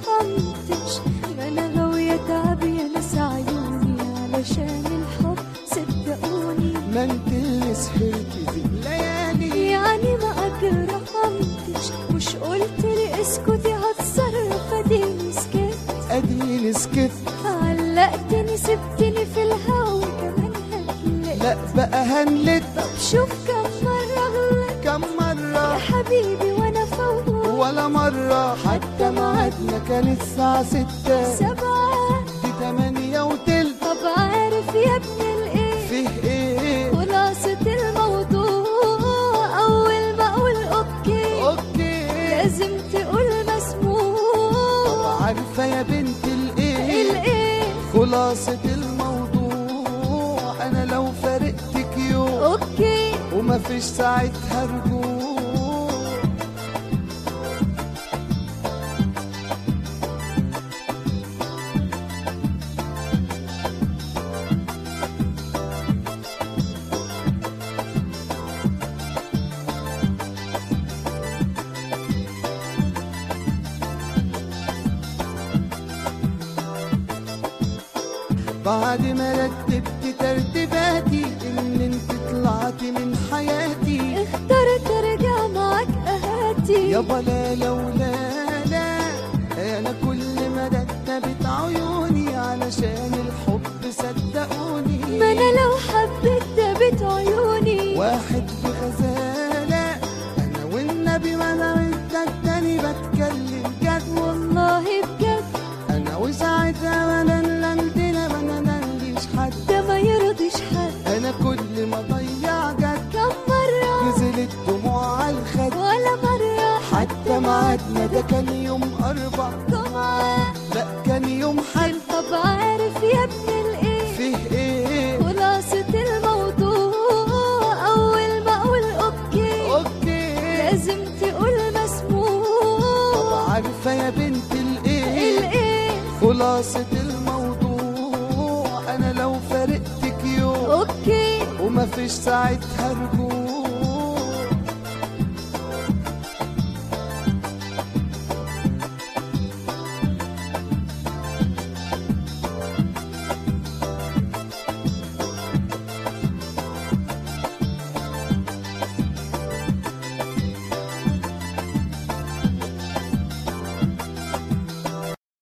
رحمتش ما انا غاوية تعب يا ناس عيوني علشان الحب صدقوني ما انت اللي سهرتي في الليالي يعني ما اكرمتش مش قلت لي اسكتي هتصرف اديني سكت اديني سكت علقتني سبتني في الهوا وكمان هتلت لا بقى هنلت طب شوف كم مرة غلط كم يا مرة حبيبي وانا فوق ولا مرة حتى ميعادنا كان الساعة ستة سبعة دي تمانية وتلت طب عارف يا ابن الايه فيه ايه خلاصة الموضوع أول ما أقول أوكي اوكي لازم تقول طب مسموع عارفة يا بنت الايه الإيه خلاصة الموضوع انا لو فارقتك يوم أوكي وما فيش ساعتها رجوع بعد ما رتبت ترتيباتي ان انت طلعتي من حياتي اخترت أرجع معاك أهاتي يابا لا لولا لا انا كل ما رتبت عيوني علشان الحب صدقوني ما أنا لو حبيت دبت عيوني واحد بغزالة انا والنبي ما انا وانت التاني بتكلم جد والله بجد انا وساعتها ما نلندنا ما نلنديش حد ده ما يرضيش حد انا كل ما ضيع جد كم مرة نزلت دموع على الخد ولا مرة حتى ميعادنا ده كان يوم اربع جمعة لا كان يوم حد طب عارف يا ابن الإيه فيه ايه خلاصة الموضوع أول ما أقول أوكي اوكي لازم تقول طب مسموع عارفة يا بنت الايه الإيه خلاصة الموضوع انا لو فارقتك يوم أوكي وما فيش ساعتها رجوع